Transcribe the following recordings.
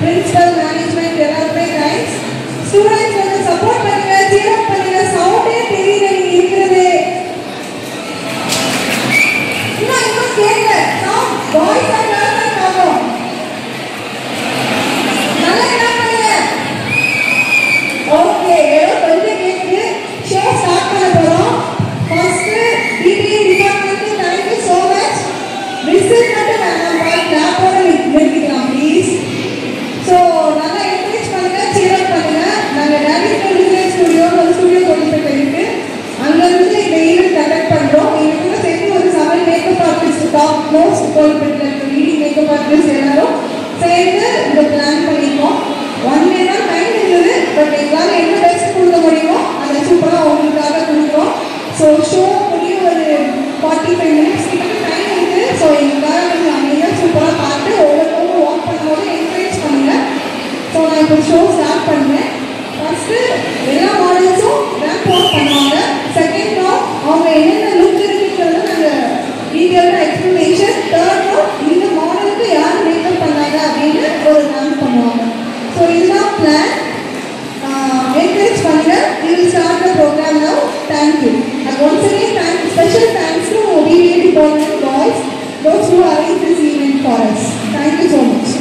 Principal management எல்லாருமே thanks students வந்து support பண்ணுங்க cheer up பண்ணுங்க சவுண்டே தெரியல நீங்க இருக்கிறது இன்னும் இன்னும் கேட்கல சவுண்ட் வாய்ஸ் அண்ட் லேர்னர் ஆகும் நல்லா என்ன பண்ணுங்க ஓகே ஏதோ கொஞ்சம் கேக்குது ஷோ ஸ்டார்ட் பண்ண போறோம் first DTA department thank you so much visit மட்டும் வேணாம் பாய் கிளாப்போட நிறுத்திக்கலாம் ப்ளீஸ் ஸோ நல்லா என்கரேஜ் பண்ணுங்க cheer up பண்ணுங்க நாங்க டேரக்டர் விஜய் ஸ்டுடியோ ஒரு ஸ்டுடியோ கொண்டு இருக்கு அங்க இருந்து இந்த ஈவெண்ட் கண்டக்ட் பண்றோம் எங்க சேர்த்து ஒரு seven makeup artist top most கோல்பெட்டில் இருக்க லீடிங் மேக்கப் ஆர்டிஸ்ட் எல்லாரும் சேர்ந்து இந்த பிளான் பண்ணியிருக்கோம் ஒன் டே தான் டைம் இருந்தது பட் எங்களால் என்ன பெஸ்ட் கொடுக்க முடியுமோ அதை சூப்பராக உங்களுக்காக கொடுக்குறோம் ஸோ ஷோ முடியும் ஒரு ஃபார்ட்டி ஃபைவ் மினிட்ஸ் கிட்ட டைம் இருக்குது ஸோ எங்களுக்காக நீங்கள் அமைதியாக சூப்பராக பார்த்து ஒவ்வொருத்தவங்க வாக் பண்ணும்போது என்கரேஜ் பண்ணுங்க ஸோ நான் இப்போ ஷோ ஸ்டார்ட் பண்ணுறேன் ஃபர்ஸ்ட்டு எல்லா மாடல்ஸும் ரேங்க் வாக் பண்ணுவாங்க செகண்ட் ரவுண்ட் அவங்க என்னென்ன லுக் இருக்குங்கிறத நாங்கள் டீட்டெயிலாக எக்ஸ்ப்ளனேஷன் தேர்ட் ரவுண்ட் இந்த மாடலுக்கு யார் மேக்கப் பண்ணாங்க அப்படின்னு ஒரு ரேங்க் பண்ணுவாங்க ஸோ இதுதான் பிளான் என்கரேஜ் பண்ணுங்க you will start the programme now thank you and once again thank special thanks to DVA department boys those who arranged this event for us. Thank you so much.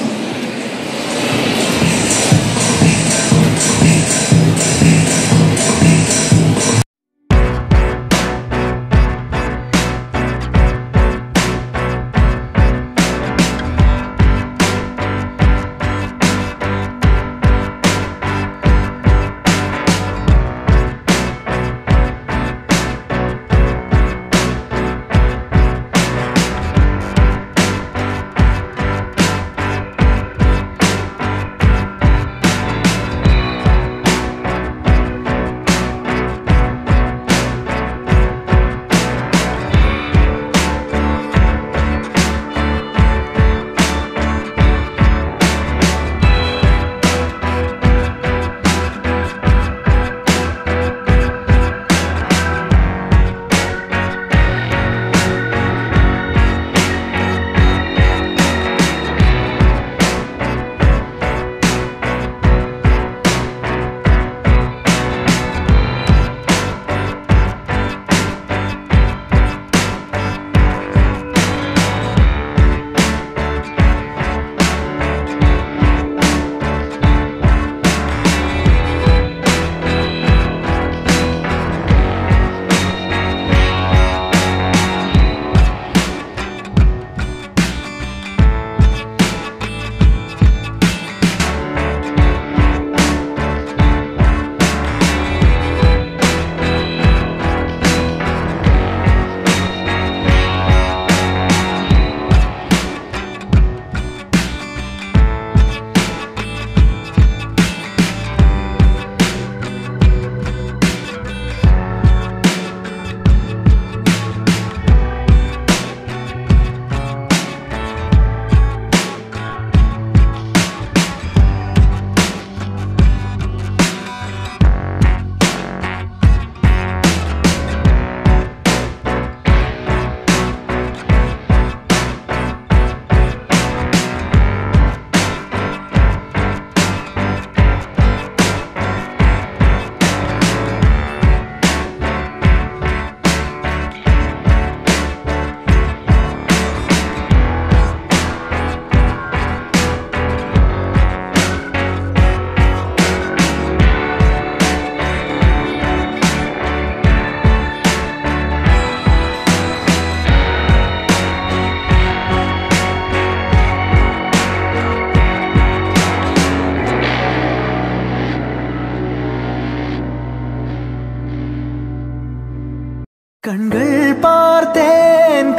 கண்கள் பார்த்தேன்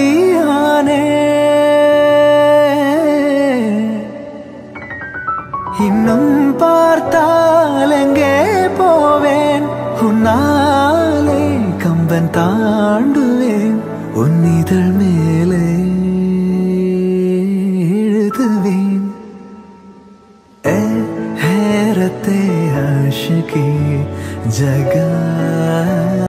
கவியானே இன்னும் பார்த்தால் எங்கே போவேன் உன்னாலே கம்பன் தாண்டுவேன் உன் இதழ் மேலே எழுதுவேன் ए हैरते आशिकी जगा